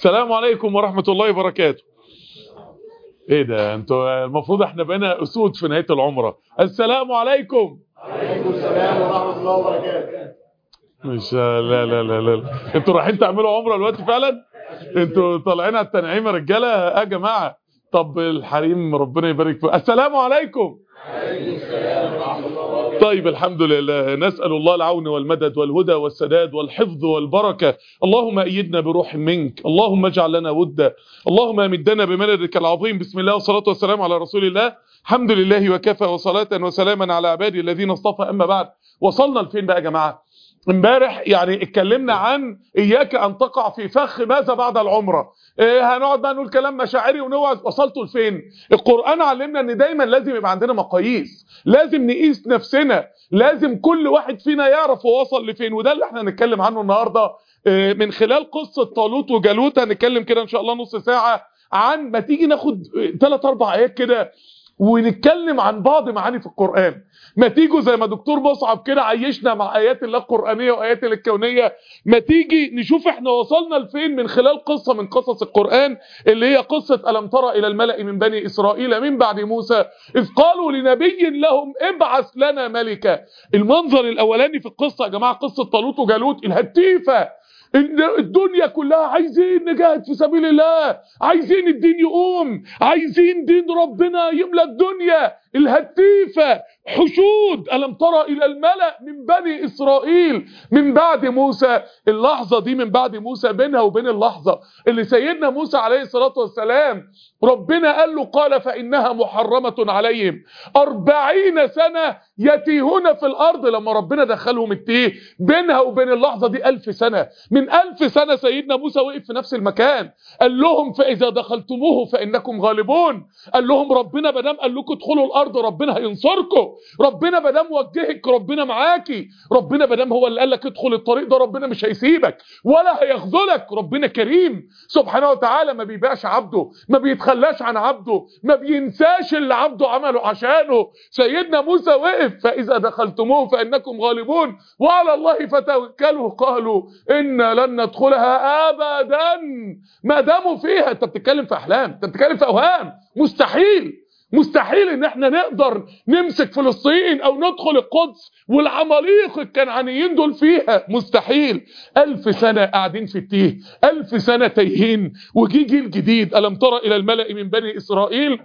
السلام عليكم ورحمة الله وبركاته ايه ده انتوا المفروض احنا بقينا اسود في نهاية العمرة السلام عليكم عليكم السلام ورحمة الله وبركاته مش لا لا لا لا, لا. انتوا رايحين تعملوا عمرة دلوقتي فعلا انتوا طالعين على التنعيم يا رجاله اه يا جماعه طب الحريم ربنا يبارك فيكم السلام عليكم طيب الحمد لله نسأل الله العون والمدد والهدى والسداد والحفظ والبركة اللهم أيدنا بروح منك اللهم اجعل لنا ودا اللهم امدنا بمددك العظيم بسم الله والصلاة والسلام على رسول الله الحمد لله وكفى وصلاة وسلاما على عبادي الذين اصطفى أما بعد وصلنا لفين بقى يا جماعة امبارح يعني اتكلمنا عن اياك ان تقع في فخ ماذا بعد العمره إيه هنقعد بقى نقول كلام مشاعري ونوعد وصلتوا لفين القران علمنا ان دايما لازم يبقى عندنا مقاييس لازم نقيس نفسنا لازم كل واحد فينا يعرف هو وصل لفين وده اللي احنا هنتكلم عنه النهارده إيه من خلال قصه طالوت وجالوت هنتكلم كده ان شاء الله نص ساعه عن ما تيجي ناخد ثلاث اربع ايات كده ونتكلم عن بعض معاني في القرآن ما تيجوا زي ما دكتور مصعب كده عيشنا مع آيات الله القرآنية وآيات الكونية ما تيجي نشوف احنا وصلنا لفين من خلال قصة من قصص القرآن اللي هي قصة ألم ترى إلى الملأ من بني إسرائيل من بعد موسى إذ قالوا لنبي لهم ابعث لنا ملكا المنظر الأولاني في القصة يا جماعة قصة طالوت وجالوت الهتيفة الدنيا كلها عايزين نجاهد في سبيل الله عايزين الدين يقوم عايزين دين ربنا يملى الدنيا الهتيفة حشود ألم ترى إلى الملأ من بني إسرائيل من بعد موسى اللحظة دي من بعد موسى بينها وبين اللحظة اللي سيدنا موسى عليه الصلاة والسلام ربنا قال له قال فإنها محرمة عليهم أربعين سنة يتيهون في الأرض لما ربنا دخلهم التيه بينها وبين اللحظة دي ألف سنة من ألف سنة سيدنا موسى وقف في نفس المكان قال لهم فإذا دخلتموه فإنكم غالبون قال لهم ربنا بدام قال لكم ادخلوا الأرض ربنا هينصركم ربنا بدام وجهك ربنا معاكي ربنا بدام هو اللي قال لك ادخل الطريق ده ربنا مش هيسيبك ولا هيخذلك ربنا كريم سبحانه وتعالى ما بيبيعش عبده ما بيتخلاش عن عبده ما بينساش اللي عبده عمله عشانه سيدنا موسى وقف فإذا دخلتموه فإنكم غالبون وعلى الله فتوكلوا قالوا إن لن ندخلها أبدا ما داموا فيها انت بتتكلم في أحلام انت بتتكلم في أوهام مستحيل مستحيل ان احنا نقدر نمسك فلسطين او ندخل القدس والعماليق الكنعانيين دول فيها مستحيل الف سنة قاعدين في التيه الف سنة تايهين وجي جيل جديد ألم ترى الى الملأ من بني اسرائيل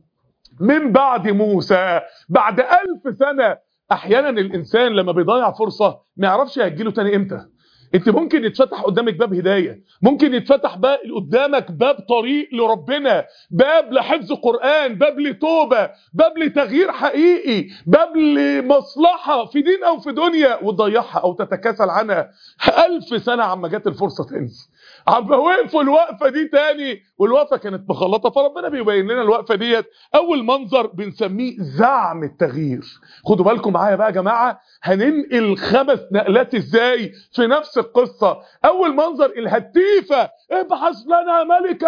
من بعد موسى بعد الف سنة احيانا الانسان لما بيضيع فرصة ما يعرفش هتجيله تاني امتى انت ممكن يتفتح قدامك باب هدايه ممكن يتفتح باب قدامك باب طريق لربنا باب لحفظ قران باب لتوبه باب لتغيير حقيقي باب لمصلحه في دين او في دنيا وتضيعها او تتكاسل عنها ألف سنه عما جت الفرصه تنسى عما وقفوا الوقفه دي تاني والوقفه كانت مخلطه فربنا بيبين لنا الوقفه ديت اول منظر بنسميه زعم التغيير خدوا بالكم معايا بقى يا جماعه هننقل خمس نقلات ازاي في نفس القصة اول منظر الهتيفة ابحث لنا ملكا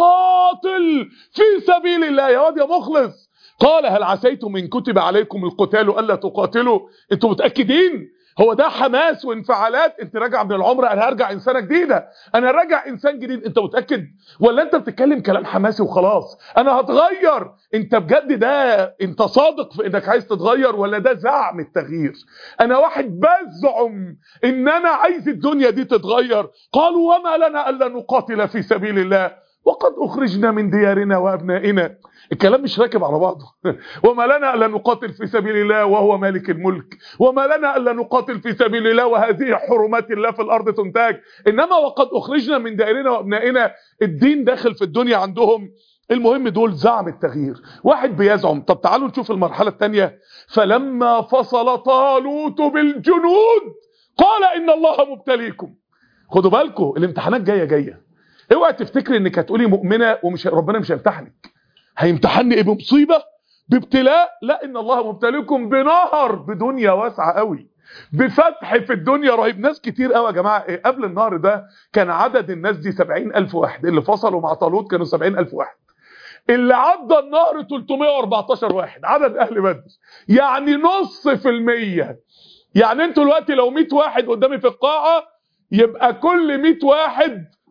نقاتل في سبيل الله يا واد يا مخلص قال هل عسيتم ان كتب عليكم القتال الا تقاتلوا انتوا متاكدين هو ده حماس وانفعالات انت راجع من العمره انا هرجع انسانه جديده انا راجع انسان جديد انت متاكد ولا انت بتتكلم كلام حماسي وخلاص انا هتغير انت بجد ده انت صادق في انك عايز تتغير ولا ده زعم التغيير انا واحد بزعم ان انا عايز الدنيا دي تتغير قالوا وما لنا الا نقاتل في سبيل الله وقد اخرجنا من ديارنا وابنائنا الكلام مش راكب على بعضه وما لنا الا نقاتل في سبيل الله وهو مالك الملك وما لنا الا نقاتل في سبيل الله وهذه حرمات الله في الارض تنتهك انما وقد اخرجنا من دائرنا وابنائنا الدين داخل في الدنيا عندهم المهم دول زعم التغيير واحد بيزعم طب تعالوا نشوف المرحله الثانيه فلما فصل طالوت بالجنود قال ان الله مبتليكم خدوا بالكم الامتحانات جايه جايه اوعى تفتكري انك هتقولي مؤمنه ومش ربنا مش هيمتحنك هيمتحني ايه بمصيبه بابتلاء لا ان الله مبتليكم بنهر بدنيا واسعه قوي بفتح في الدنيا رهيب ناس كتير قوي يا جماعه إيه قبل النهر ده كان عدد الناس دي 70000 واحد اللي فصلوا مع طالوت كانوا 70000 واحد اللي عدى النهر 314 واحد عدد اهل بدر يعني نص في المية يعني انتوا دلوقتي لو 100 واحد قدامي في القاعه يبقى كل 100 واحد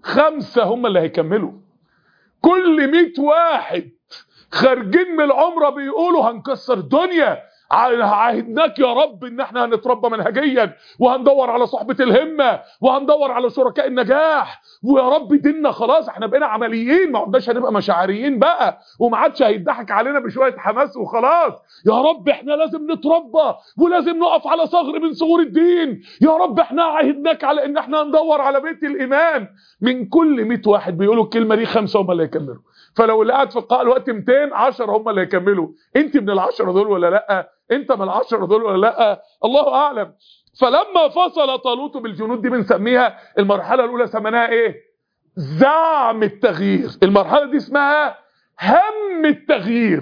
خمسة هم اللي هيكملوا كل مئة واحد خارجين من العمرة بيقولوا هنكسر الدنيا عاهدناك يا رب ان احنا هنتربى منهجيا وهندور على صحبة الهمة وهندور على شركاء النجاح ويا رب ديننا خلاص احنا بقينا عمليين ما عدناش هنبقى مشاعريين بقى وما عادش هيضحك علينا بشوية حماس وخلاص يا رب احنا لازم نتربى ولازم نقف على ثغر من ثغور الدين يا رب احنا عاهدناك على ان احنا هندور على بيت الايمان من كل 100 واحد بيقولوا الكلمة دي خمسة هم اللي هيكملوا فلو اللي قاعد في القاعة الوقت 200 10 هم اللي هيكملوا انت من العشرة دول ولا لا انت من العشرة دول ولا لا الله اعلم فلما فصل طالوت بالجنود دي بنسميها المرحلة الاولى سميناها ايه زعم التغيير المرحلة دي اسمها هم التغيير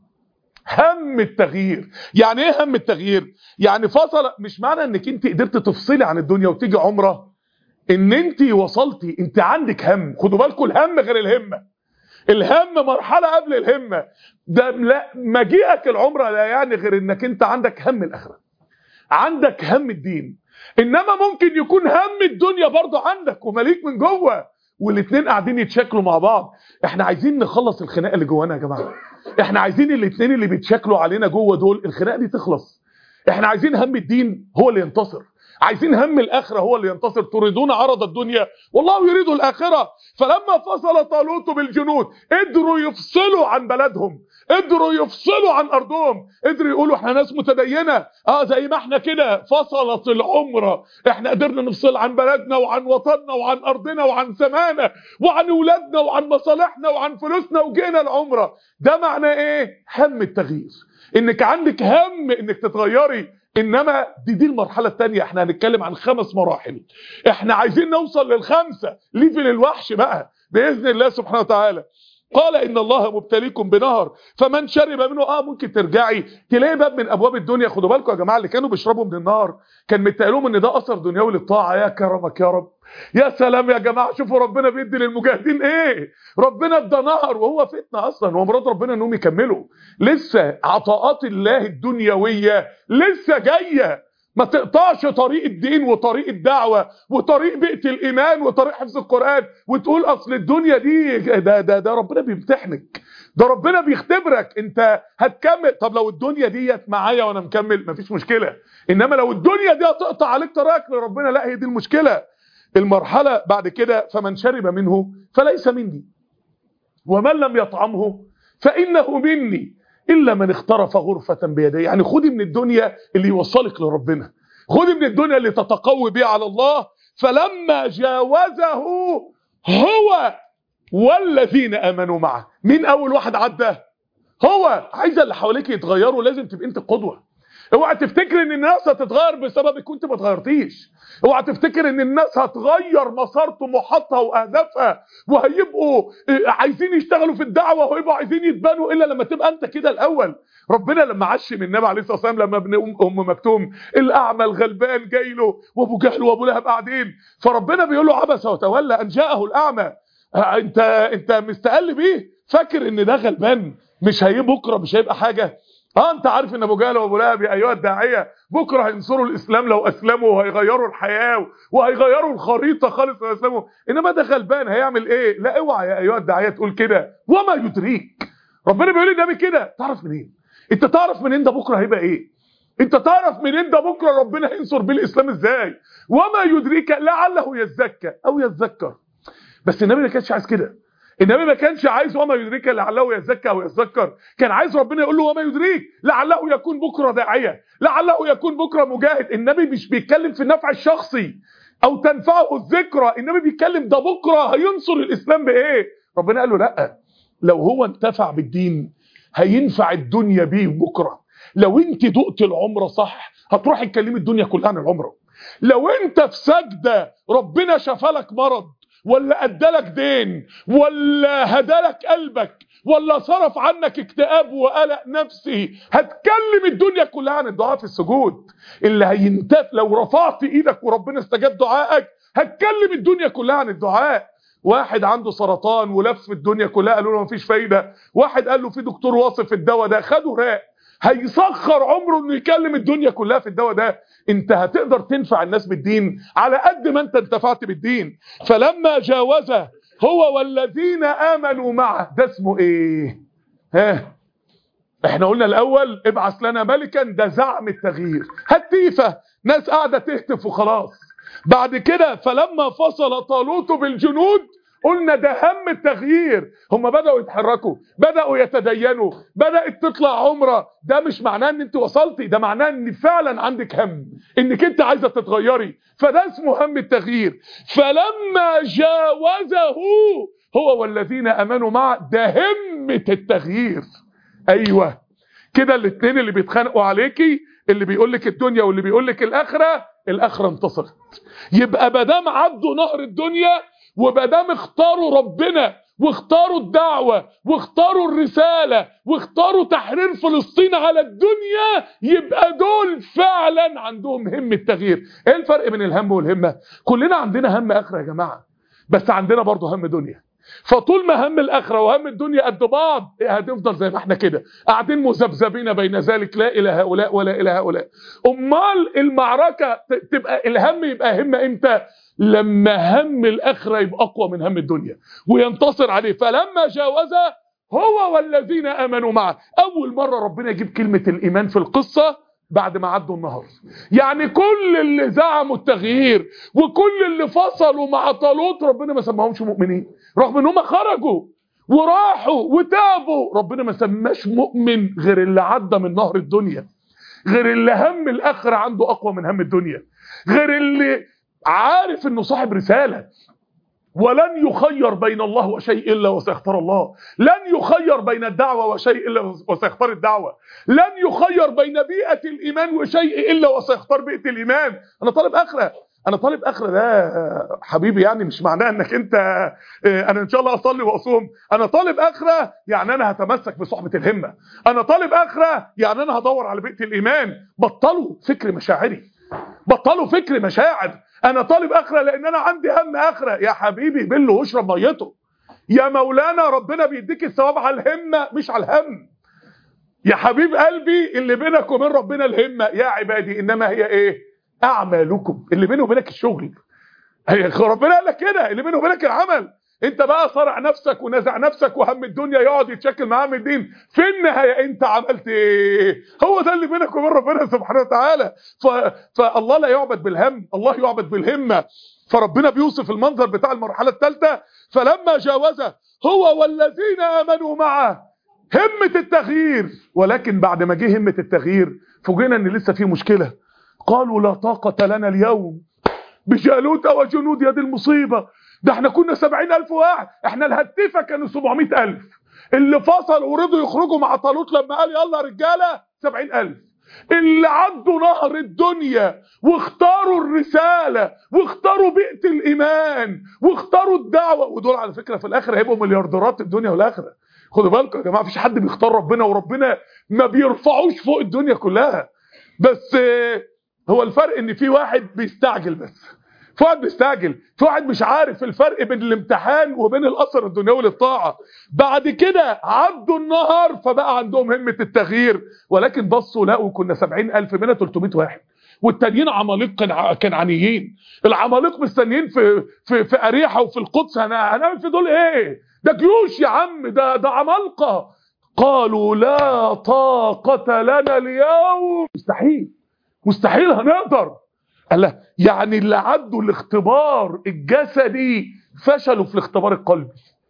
هم التغيير يعني ايه هم التغيير يعني فصل مش معنى انك انت قدرت تفصلي عن الدنيا وتيجي عمره ان انت وصلتي انت عندك هم خدوا بالكم الهم غير الهمه الهم مرحلة قبل الهمة ده لا مجيئك العمرة لا يعني غير انك انت عندك هم الاخرة عندك هم الدين انما ممكن يكون هم الدنيا برضو عندك ومليك من جوه والاثنين قاعدين يتشكلوا مع بعض احنا عايزين نخلص الخناقه اللي جوانا يا جماعه احنا عايزين الاثنين اللي بيتشكلوا علينا جوه دول الخناقه دي تخلص احنا عايزين هم الدين هو اللي ينتصر عايزين هم الآخرة هو اللي ينتصر تريدون عرض الدنيا والله يريد الآخرة فلما فصل طالوت بالجنود قدروا يفصلوا عن بلدهم قدروا يفصلوا عن أرضهم قدروا يقولوا احنا ناس متدينة اه زي ما احنا كده فصلت العمرة احنا قدرنا نفصل عن بلدنا وعن وطننا وعن أرضنا وعن سمانا وعن أولادنا وعن مصالحنا وعن فلوسنا وجينا العمرة ده معناه ايه هم التغيير انك عندك هم انك تتغيري انما دي دي المرحله الثانيه احنا هنتكلم عن خمس مراحل احنا عايزين نوصل للخمسه ليفل الوحش بقى باذن الله سبحانه وتعالى قال ان الله مبتليكم بنهر فمن شرب منه اه ممكن ترجعي تلاقي باب من ابواب الدنيا خدوا بالكم يا جماعه اللي كانوا بيشربوا من النار كان متقالهم ان ده اثر دنيوي للطاعه يا كرمك يا رب يا سلام يا جماعه شوفوا ربنا بيدي للمجاهدين ايه ربنا ادى نهر وهو فتنه اصلا ومراد ربنا انهم يكملوا لسه عطاءات الله الدنيويه لسه جايه ما تقطعش طريق الدين وطريق الدعوة وطريق بيئة الإيمان وطريق حفظ القرآن وتقول أصل الدنيا دي ده, ده, ده ربنا بيمتحنك ده ربنا بيختبرك انت هتكمل طب لو الدنيا ديت معايا وانا مكمل مفيش مشكلة انما لو الدنيا دي هتقطع عليك طريقك لربنا لا هي دي المشكلة المرحلة بعد كده فمن شرب منه فليس مني ومن لم يطعمه فإنه مني إلا من اخترف غرفة بيديه يعني خدي من الدنيا اللي يوصلك لربنا خدي من الدنيا اللي تتقوي بها على الله فلما جاوزه هو والذين آمنوا معه مين أول واحد عدى هو عايزة اللي حواليك يتغيروا لازم تبقى انت قدوة اوعى تفتكر ان الناس هتتغير بسببك وانت ما اتغيرتيش اوعى تفتكر ان الناس هتغير مسار طموحاتها واهدافها وهيبقوا عايزين يشتغلوا في الدعوه وهيبقوا عايزين يتبانوا الا لما تبقى انت كده الاول ربنا لما عشم النبي عليه الصلاه والسلام لما ابن ام مكتوم الاعمى الغلبان جاي له وابو جهل وابو لهب قاعدين فربنا بيقول له عبس وتولى ان جاءه الاعمى انت انت مستقل بيه فاكر ان ده غلبان مش هيبقى بكره مش هيبقى حاجه اه انت عارف ان ابو جهل وابو لهب يا ايها الداعيه بكره هينصروا الاسلام لو اسلموا وهيغيروا الحياه وهيغيروا الخريطه خالص لو اسلموا انما ده غلبان هيعمل ايه لا اوعى يا ايها الداعيه تقول كده وما يدريك ربنا بيقول للنبي كده تعرف منين انت تعرف منين ده بكره هيبقى ايه انت تعرف منين ده بكره ربنا هينصر بيه الاسلام ازاي وما يدريك لعله يزكى او يتذكر بس النبي ما كانش عايز كده النبي ما كانش عايز وما يدريك لعله يزكى او يتذكر كان عايز ربنا يقول له وما يدريك لعله يكون بكره داعيه لعله يكون بكره مجاهد النبي مش بيتكلم في النفع الشخصي او تنفعه الذكرى النبي بيتكلم ده بكره هينصر الاسلام بايه ربنا قال له لا لو هو انتفع بالدين هينفع الدنيا بيه بكره لو انت دقت العمره صح هتروح تكلمي الدنيا كلها عن العمره لو انت في سجده ربنا شفالك مرض ولا ادالك دين ولا هدالك قلبك ولا صرف عنك اكتئاب وقلق نفسي هتكلم الدنيا كلها عن الدعاء في السجود اللي هينتف لو رفعت ايدك وربنا استجاب دعائك هتكلم الدنيا كلها عن الدعاء واحد عنده سرطان ولف الدنيا كلها قالوا له مفيش فايده واحد قال له في دكتور واصف الدواء ده خده راق هيسخر عمره انه يكلم الدنيا كلها في الدواء ده انت هتقدر تنفع الناس بالدين على قد ما انت انتفعت بالدين فلما جاوزه هو والذين امنوا معه ده اسمه ايه ها احنا قلنا الاول ابعث لنا ملكا ده زعم التغيير هتيفه ناس قاعده تهتف وخلاص بعد كده فلما فصل طالوت بالجنود قلنا ده هم التغيير هم بدأوا يتحركوا بدأوا يتدينوا بدأت تطلع عمرة ده مش معناه ان انت وصلتي ده معناه ان فعلا عندك هم انك انت عايزة تتغيري فده اسمه هم التغيير فلما جاوزه هو والذين امنوا معه ده همة التغيير ايوه كده الاثنين اللي بيتخانقوا عليكي اللي بيقول لك الدنيا واللي بيقول لك الاخره الاخره انتصرت يبقى مادام عدوا نهر الدنيا ومادام اختاروا ربنا واختاروا الدعوة واختاروا الرسالة واختاروا تحرير فلسطين على الدنيا يبقى دول فعلا عندهم هم التغيير ايه الفرق بين الهم والهمة كلنا عندنا هم اخرة يا جماعة بس عندنا برضه هم دنيا فطول ما هم الاخره وهم الدنيا قد بعض هتفضل زي ما احنا كده قاعدين مذبذبين بين ذلك لا الى هؤلاء ولا الى هؤلاء امال المعركه تبقى الهم يبقى هم امتى لما هم الاخره يبقى اقوى من هم الدنيا وينتصر عليه فلما جاوزه هو والذين امنوا معه اول مره ربنا يجيب كلمه الايمان في القصه بعد ما عدوا النهر يعني كل اللي زعموا التغيير وكل اللي فصلوا مع طالوت ربنا ما سماهمش مؤمنين رغم ان هم خرجوا وراحوا وتابوا ربنا ما سماش مؤمن غير اللي عدى من نهر الدنيا غير اللي هم الاخره عنده اقوى من هم الدنيا غير اللي عارف انه صاحب رساله ولن يخير بين الله وشيء الا وسيختار الله لن يخير بين الدعوه وشيء الا وسيختار الدعوه لن يخير بين بيئه الايمان وشيء الا وسيختار بيئه الايمان انا طالب اخره انا طالب اخره ده حبيبي يعني مش معناه انك انت انا ان شاء الله اصلي واصوم انا طالب اخره يعني انا هتمسك بصحبه الهمه انا طالب اخره يعني انا هدور على بيئه الايمان بطلوا فكر مشاعري بطلوا فكر مشاعر انا طالب اخره لان انا عندي هم اخره يا حبيبي بله واشرب ميته يا مولانا ربنا بيديك الثواب على الهمه مش على الهم يا حبيب قلبي اللي بينك وبين ربنا الهمه يا عبادي انما هي ايه اعمالكم اللي بينه وبينك الشغل هي ربنا قال لك كده اللي بينه وبينك العمل انت بقى صارع نفسك ونزع نفسك وهم الدنيا يقعد يتشكل مع هم الدين في النهايه انت عملت ايه هو ده اللي بينك وبين ربنا سبحانه وتعالى ف... فالله لا يعبد بالهم الله يعبد بالهمه فربنا بيوصف المنظر بتاع المرحله الثالثه فلما جاوزه هو والذين امنوا معه همه التغيير ولكن بعد ما جه همه التغيير فوجئنا ان لسه في مشكله قالوا لا طاقه لنا اليوم بجالوت وجنود يد المصيبه ده احنا كنا سبعين ألف واحد احنا الهتيفة كانوا سبعمائة ألف اللي فصلوا ورضوا يخرجوا مع طالوت لما قال يلا رجالة سبعين ألف اللي عدوا نهر الدنيا واختاروا الرسالة واختاروا بيئة الإيمان واختاروا الدعوة ودول على فكرة في الآخر هيبقوا مليارديرات الدنيا والآخرة خدوا بالكم يا جماعة مفيش حد بيختار ربنا وربنا ما بيرفعوش فوق الدنيا كلها بس هو الفرق ان في واحد بيستعجل بس في واحد بيستعجل في واحد مش عارف الفرق بين الامتحان وبين الاثر الدنيوي للطاعه بعد كده عدوا النهر فبقى عندهم همه التغيير ولكن بصوا لقوا كنا 70000 منها 300 واحد والتانيين عمالقه كان كنعانيين العمالقه مستنيين في في في اريحه وفي القدس هنعمل في دول ايه ده جيوش يا عم ده ده عمالقه قالوا لا طاقه لنا اليوم مستحيل مستحيل هنقدر قال له يعني اللي عدوا الاختبار الجسدي فشلوا في الاختبار القلبي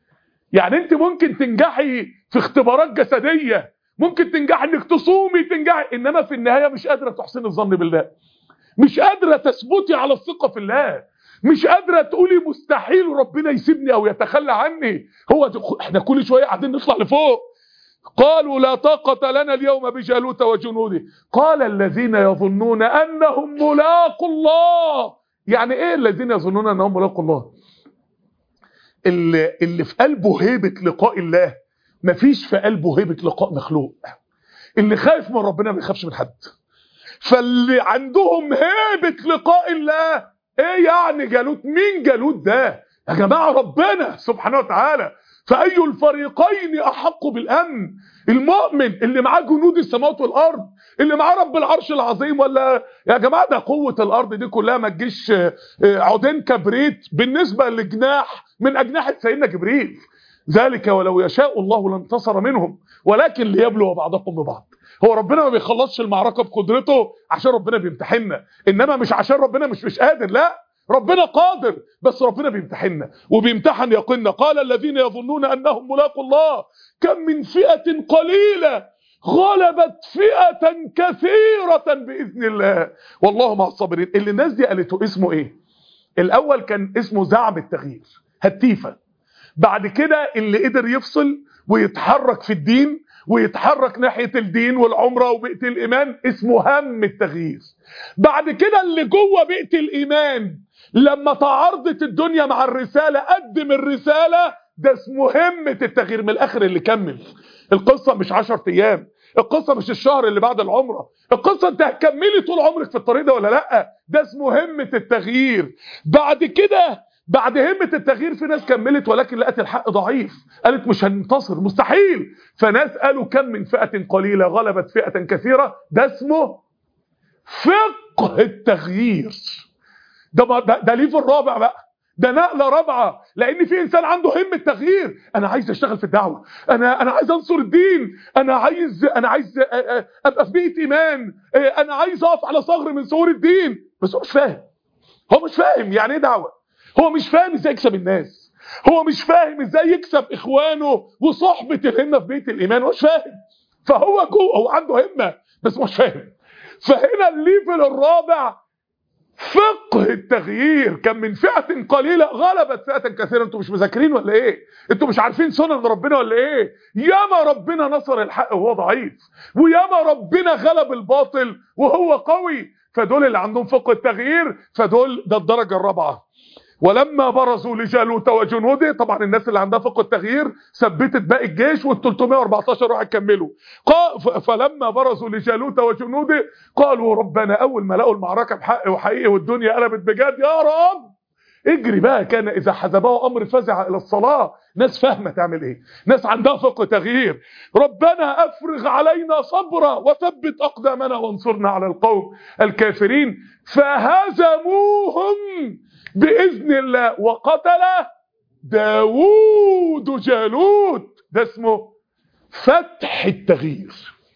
يعني انت ممكن تنجحي في اختبارات جسدية ممكن تنجحي انك تصومي تنجحي انما في النهاية مش قادرة تحسن الظن بالله مش قادرة تثبتي على الثقة في الله مش قادرة تقولي مستحيل ربنا يسيبني او يتخلى عني هو احنا كل شوية قاعدين نطلع لفوق قالوا لا طاقة لنا اليوم بجالوت وجنوده قال الذين يظنون أنهم ملاقوا الله يعني ايه الذين يظنون أنهم ملاقوا الله اللي, اللي في قلبه هيبة لقاء الله مفيش في قلبه هيبة لقاء مخلوق اللي خايف من ربنا ما يخافش من حد فاللي عندهم هيبة لقاء الله ايه يعني جالوت مين جالوت ده يا جماعة ربنا سبحانه وتعالى فأي الفريقين أحق بالأمن المؤمن اللي معاه جنود السماوات والأرض اللي معاه رب العرش العظيم ولا يا جماعة ده قوة الأرض دي كلها ما تجيش عودين كبريت بالنسبة لجناح من أجنحة سيدنا جبريل ذلك ولو يشاء الله لانتصر منهم ولكن ليبلو بعضكم ببعض هو ربنا ما بيخلصش المعركة بقدرته عشان ربنا بيمتحننا إنما مش عشان ربنا مش مش قادر لا ربنا قادر بس ربنا بيمتحننا وبيمتحن يقيننا قال الذين يظنون أنهم ملاقوا الله كم من فئة قليلة غلبت فئة كثيرة بإذن الله والله مع الصابرين اللي الناس دي قالته اسمه ايه الأول كان اسمه زعم التغيير هتيفة بعد كده اللي قدر يفصل ويتحرك في الدين ويتحرك ناحية الدين والعمرة وبيئة الإيمان اسمه هم التغيير بعد كده اللي جوه بيئة الإيمان لما تعارضت الدنيا مع الرسالة قدم الرسالة ده اسمه همة التغيير من الآخر اللي كمل القصة مش عشر أيام القصة مش الشهر اللي بعد العمرة القصة انت هتكملي طول عمرك في الطريق ده ولا لا ده اسمه همة التغيير بعد كده بعد همة التغيير في ناس كملت ولكن لقت الحق ضعيف قالت مش هننتصر مستحيل فناس قالوا كم من فئة قليلة غلبت فئة كثيرة ده اسمه فقه التغيير ده ده, ده ليفل الرابع بقى ده نقله رابعه لان في انسان عنده همه تغيير انا عايز اشتغل في الدعوه انا انا عايز انصر الدين انا عايز انا عايز ابقى في بيئه ايمان انا عايز اقف على ثغر من ثغور الدين بس هو مش فاهم هو مش فاهم يعني ايه دعوه هو مش فاهم ازاي يكسب الناس هو مش فاهم ازاي يكسب اخوانه وصحبه الهمه في بيت الايمان هو مش فاهم فهو جوه هو عنده همه بس مش فاهم فهنا الليفل الرابع فقه التغيير كان من فئة قليلة غلبت فئة كثيرة انتوا مش مذاكرين ولا ايه انتوا مش عارفين سنن ربنا ولا ايه ياما ربنا نصر الحق وهو ضعيف وياما ربنا غلب الباطل وهو قوي فدول اللي عندهم فقه التغيير فدول ده الدرجة الرابعة ولما برزوا لجالوت وجنوده طبعا الناس اللي عندها فقه التغيير ثبتت باقي الجيش وال 314 واحد كملوا فلما برزوا لجالوت وجنوده قالوا ربنا اول ما لقوا المعركه بحق وحقيقي والدنيا قلبت بجد يا رب اجري بقى كان اذا حزبه امر فزع الى الصلاه ناس فاهمه تعمل ايه ناس عندها فقه تغيير ربنا افرغ علينا صبرا وثبت اقدامنا وانصرنا على القوم الكافرين فهزموهم باذن الله وقتل داوود جالوت ده اسمه فتح التغيير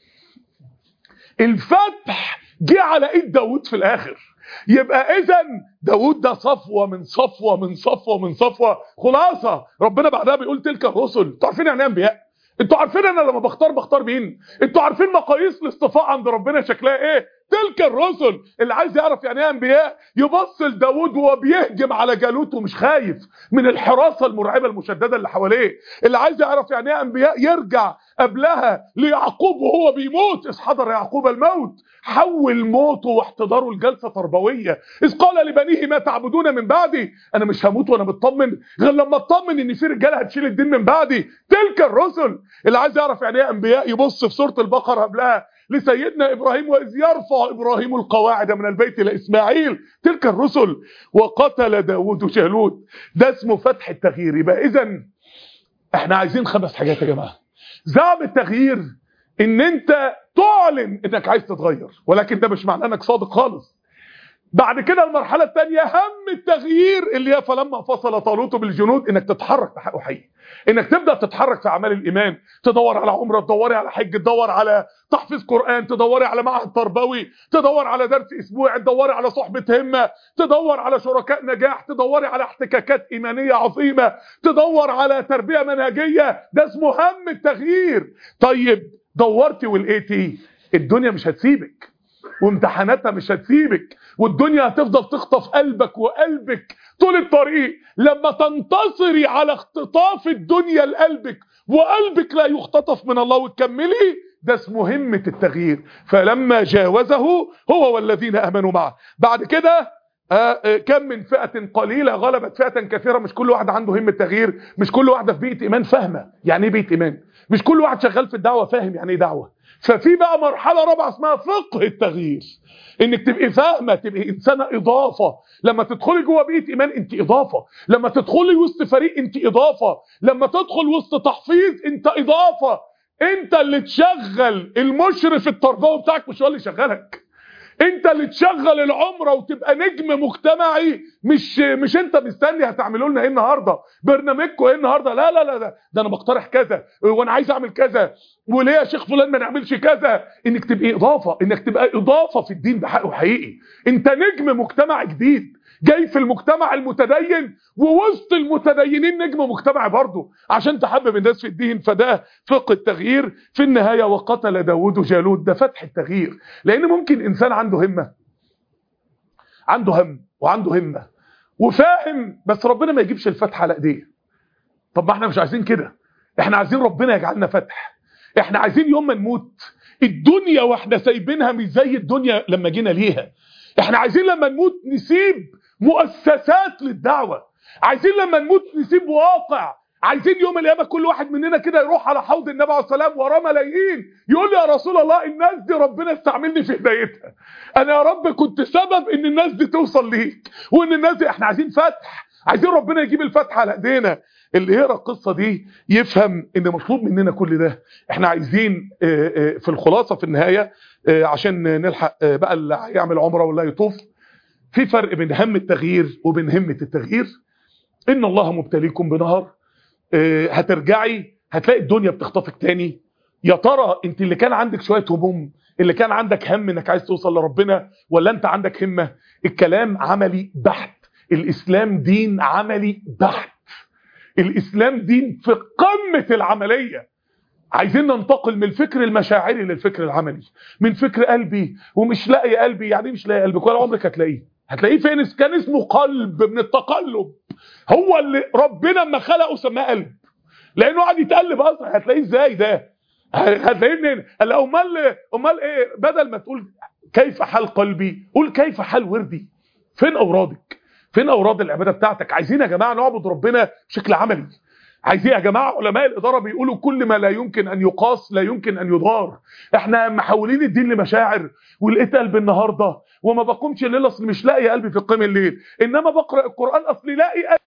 الفتح جه على ايد داوود في الاخر يبقى اذا داود ده صفوة من صفوة من صفوة من صفوة خلاصة ربنا بعدها بيقول تلك الرسل انتوا عارفين يعني ايه انبياء انتوا عارفين انا لما بختار بختار مين انتوا عارفين مقاييس الاصطفاء عند ربنا شكلها ايه تلك الرسل اللي عايز يعرف يعني ايه انبياء يبص لداود وهو بيهجم على جالوت ومش خايف من الحراسه المرعبه المشدده اللي حواليه اللي عايز يعرف يعني ايه انبياء يرجع قبلها ليعقوب وهو بيموت اذ حضر يعقوب الموت حول موته واحتضاره لجلسه تربويه اذ قال لبنيه ما تعبدون من بعدي انا مش هموت وانا مطمن غير لما اطمن ان في رجاله هتشيل الدين من بعدي تلك الرسل اللي عايز يعرف يعني ايه انبياء يبص في سوره البقره قبلها لسيدنا ابراهيم واذ يرفع ابراهيم القواعد من البيت الى اسماعيل تلك الرسل وقتل داوود جالوت ده اسمه فتح التغيير يبقى اذا احنا عايزين خمس حاجات يا جماعه زعم التغيير ان انت تعلن انك عايز تتغير ولكن ده مش معناه انك صادق خالص بعد كده المرحله الثانيه هم التغيير اللي هي فلما فصل طالوت بالجنود انك تتحرك بحقه حقيقي انك تبدا تتحرك في اعمال الايمان تدور على عمره تدوري على حج تدور على تحفيظ قران تدوري على معهد تربوي تدور على درس اسبوعي تدوري على صحبه همه تدور على شركاء نجاح تدوري على احتكاكات ايمانيه عظيمه تدور على تربيه منهجيه ده اسمه هم التغيير طيب دورتي ولقيتي الدنيا مش هتسيبك وامتحاناتها مش هتسيبك والدنيا هتفضل تخطف قلبك وقلبك طول الطريق لما تنتصري على اختطاف الدنيا لقلبك وقلبك لا يختطف من الله وتكملي ده اسمه همة التغيير فلما جاوزه هو والذين امنوا معه بعد كده آه كم من فئة قليلة غلبت فئة كثيرة مش كل واحد عنده همة تغيير مش كل واحدة في بيئة إيمان فاهمة يعني إيه بيئة إيمان مش كل واحد شغال في الدعوة فاهم يعني إيه دعوة ففي بقى مرحلة رابعة اسمها فقه التغيير انك تبقي فاهمة تبقي انسانة اضافة لما تدخلي جوه بيئة ايمان انت اضافة لما تدخلي وسط فريق انت اضافة لما تدخل وسط تحفيظ انت اضافة انت اللي تشغل المشرف التربوي بتاعك مش هو اللي يشغلك انت اللي تشغل العمره وتبقى نجم مجتمعي مش مش انت مستني هتعملوا لنا ايه النهارده برنامجكم ايه النهارده لا لا لا ده, ده انا بقترح كذا وانا عايز اعمل كذا وليه يا شيخ فلان ما نعملش كذا انك تبقى اضافه انك تبقى اضافه في الدين بحقه حقيقي انت نجم مجتمع جديد جاي في المجتمع المتدين ووسط المتدينين نجم مجتمعي برضه عشان تحبب الناس في الدين فده فقه التغيير في النهايه وقتل داوود جالوت ده فتح التغيير لان ممكن انسان عنده همه عنده هم وعنده همه وفاهم بس ربنا ما يجيبش الفتح على ايديه طب ما احنا مش عايزين كده احنا عايزين ربنا يجعلنا فتح احنا عايزين يوم ما نموت الدنيا واحنا سايبينها مش زي الدنيا لما جينا ليها احنا عايزين لما نموت نسيب مؤسسات للدعوة عايزين لما نموت نسيب واقع عايزين يوم القيامه كل واحد مننا كده يروح على حوض النبي عليه السلام وراه ملايين يقول لي يا رسول الله الناس دي ربنا استعملني في هدايتها انا يا رب كنت سبب ان الناس دي توصل ليك وان الناس دي احنا عايزين فتح عايزين ربنا يجيب الفتح على ايدينا اللي يقرا القصه دي يفهم ان مطلوب مننا كل ده احنا عايزين في الخلاصه في النهايه عشان نلحق بقى اللي هيعمل عمره ولا يطوف في فرق بين هم التغيير وبين همه التغيير ان الله مبتليكم بنهر هترجعي هتلاقي الدنيا بتخطفك تاني يا ترى انت اللي كان عندك شويه هموم اللي كان عندك هم انك عايز توصل لربنا ولا انت عندك همه الكلام عملي بحت الاسلام دين عملي بحت الاسلام دين في قمه العمليه عايزين ننتقل من الفكر المشاعري للفكر العملي من فكر قلبي ومش لاقي قلبي يعني مش لاقي قلبك ولا عمرك هتلاقيه هتلاقيه فين كان اسمه قلب من التقلب هو اللي ربنا اما خلقه سماه قلب لانه قاعد يتقلب اصلا هتلاقيه ازاي ده هتلاقيه منين قال امال امال ايه بدل ما تقول كيف حال قلبي قول كيف حال وردي فين اورادك فين اوراد العباده بتاعتك عايزين يا جماعه نعبد ربنا بشكل عملي عايزين يا جماعه علماء الاداره بيقولوا كل ما لا يمكن ان يقاس لا يمكن ان يضار احنا محولين الدين لمشاعر ولقيت قلب النهارده وما بقومش الليل اصل مش لاقي قلبي في قيام الليل انما بقرا القران اصلي لاقي